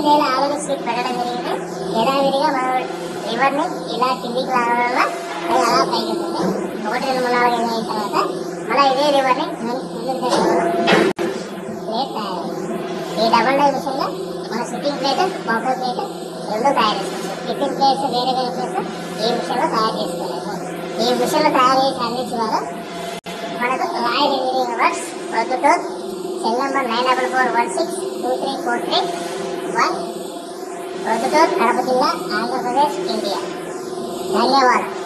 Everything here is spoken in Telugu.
డేలో ఆల్రెడీ స్లిప్ పెట్టడం జరిగింది యథావిధిగా మనం లివర్ని ఇలా కిందికి లాగడం వల్ల అది అలా పైకి ఉంటుంది ఒకటి రెండు మూడు నాలుగు ఐదు అయిన తర్వాత మళ్ళీ ఇదే లివర్ని ముందుకు తీసుకెళ్ళడం ప్లేట్ తయారైంది ఈ డబల్ డై మిషన్లో మన సిట్టింగ్ ప్లేట్ బఫర్ ప్లేట్ రెండు తయారు చేసుకోవచ్చు టిఫిన్ ప్లేట్స్ వేరే వేరే ప్లేట్స్ ఈ మిషన్లో తయారు చేసుకోలేదు ఈ మిషన్లో తయారు చేసి అందించిన వారు మనకు royal engineering works Proddatur cell number nine double four one six two three four three one Proddatur Kadapa జిల్లా ఆంధ్రప్రదేశ్ ఇండియా ధన్యవాదాలు